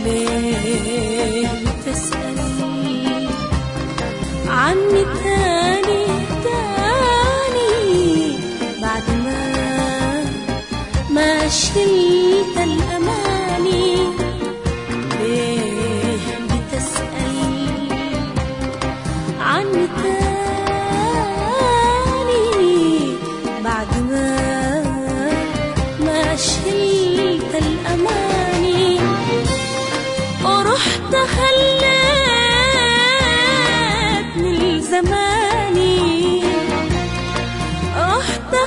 ليه بتسأل عني تاني تاني بعد ما ما شلت الأماني ليه بتسأل عني تاني بعد ما ما شلت الأماني ورحت خليتني لزماني رحت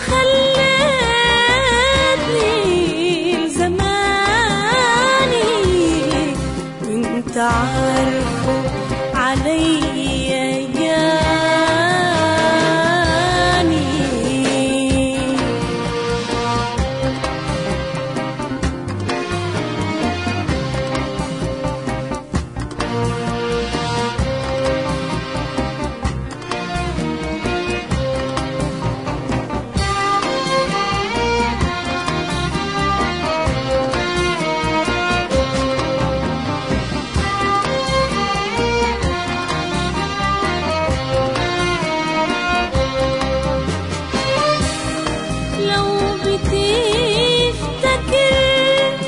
خليتني لزماني وانت عارف علي جاني لو بتفتكر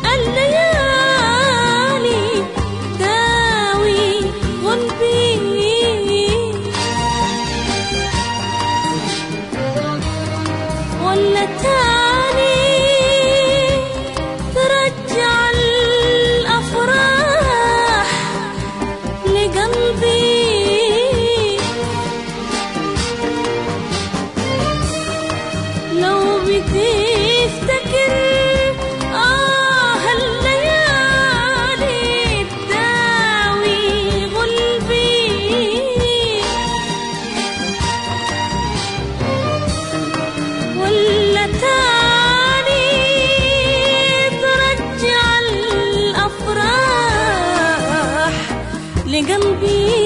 الليالي داوي قلبي ولا تاني ترجع الأفراح لقلبي لو بتفتكر آه الليالي تداوي قلبي ولا تاني ترجع الأفراح لقلبي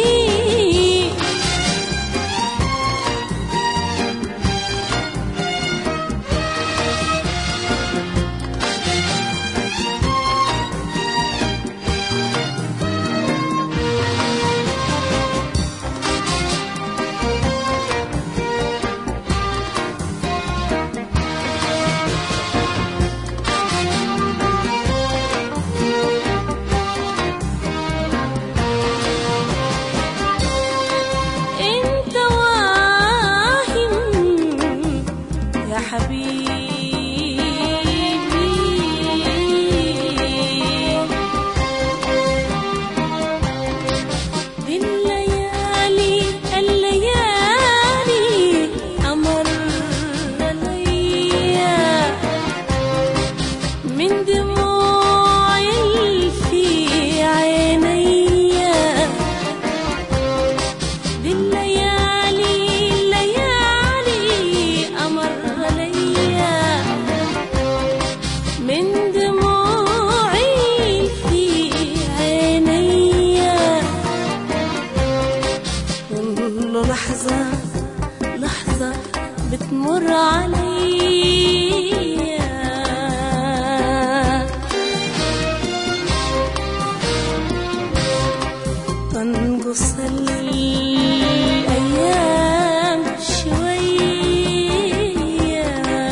انت واهم يا حبيبي بالليالي الليالي أمر ليا من دموعي في عينيا بالليالي الليالي أمر ليا من دموعي في عينيا كل لحظة لحظة بتمر عليا تنقص الأيام شوية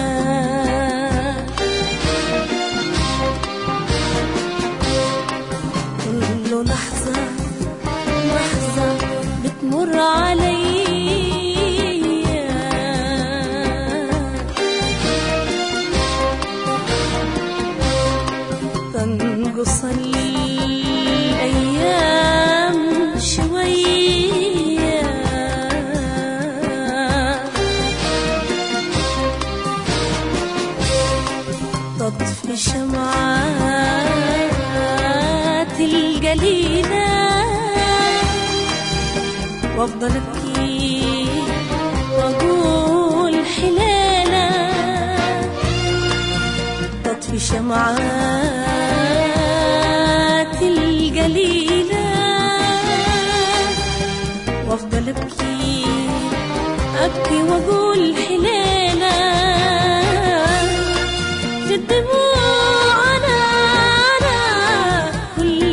كل لحظة لحظة بتمر عليا تنقص الأيام شوية تطفي شمعات القليلة وافضل ابكي واقول حلالة تطفي شمعات القليلة وافضل ابكي ابكي واقول حلالة في الدموع انا انا كل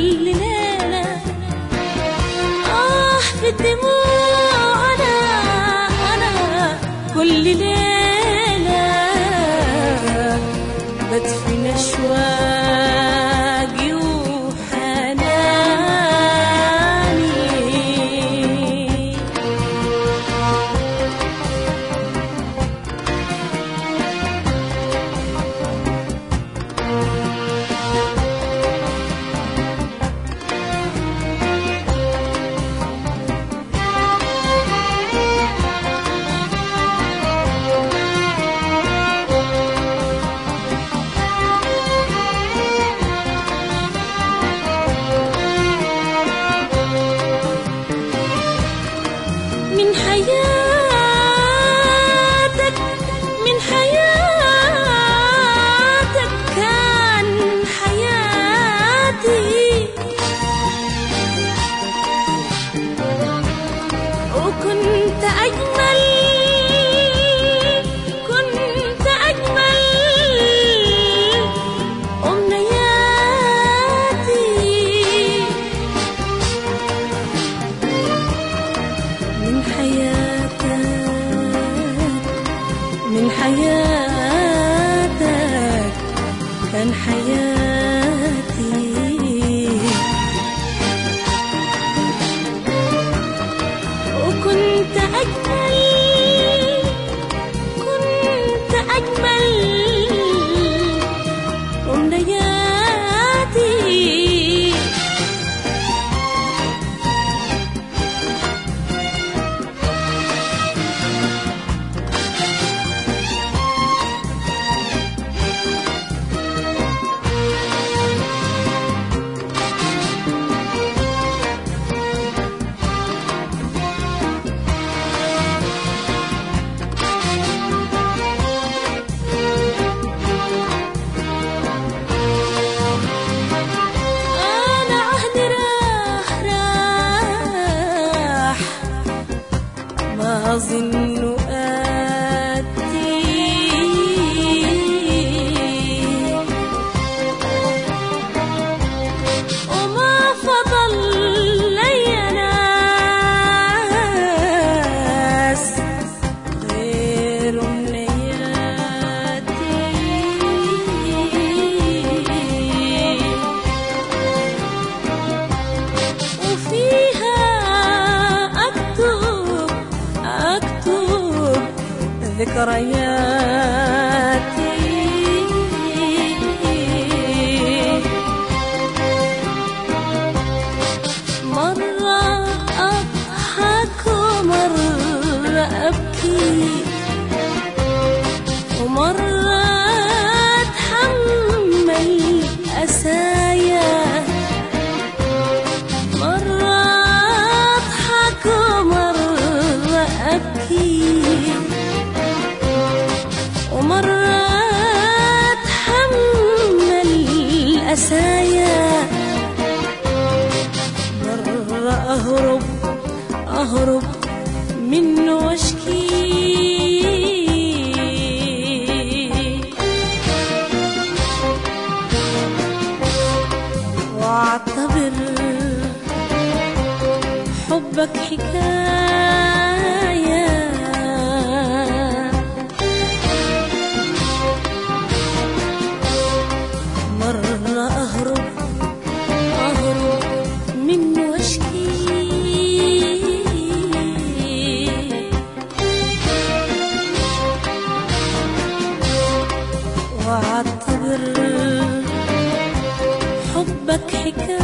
أظن آتي وما فضل لي ناس غير أمنياتي وفيها أكتب أكتب ذكرياتي مرة أضحك ومرة أبكي ومرة أتحمل أسايا مرة أضحك ومرة أبكي ومرة أتحمل أسايا مرة أهرب أهرب منه واشكي واعتبر حبك حكايه مرة أهرب أهرب منه واشكي واعتبر حبك حكاية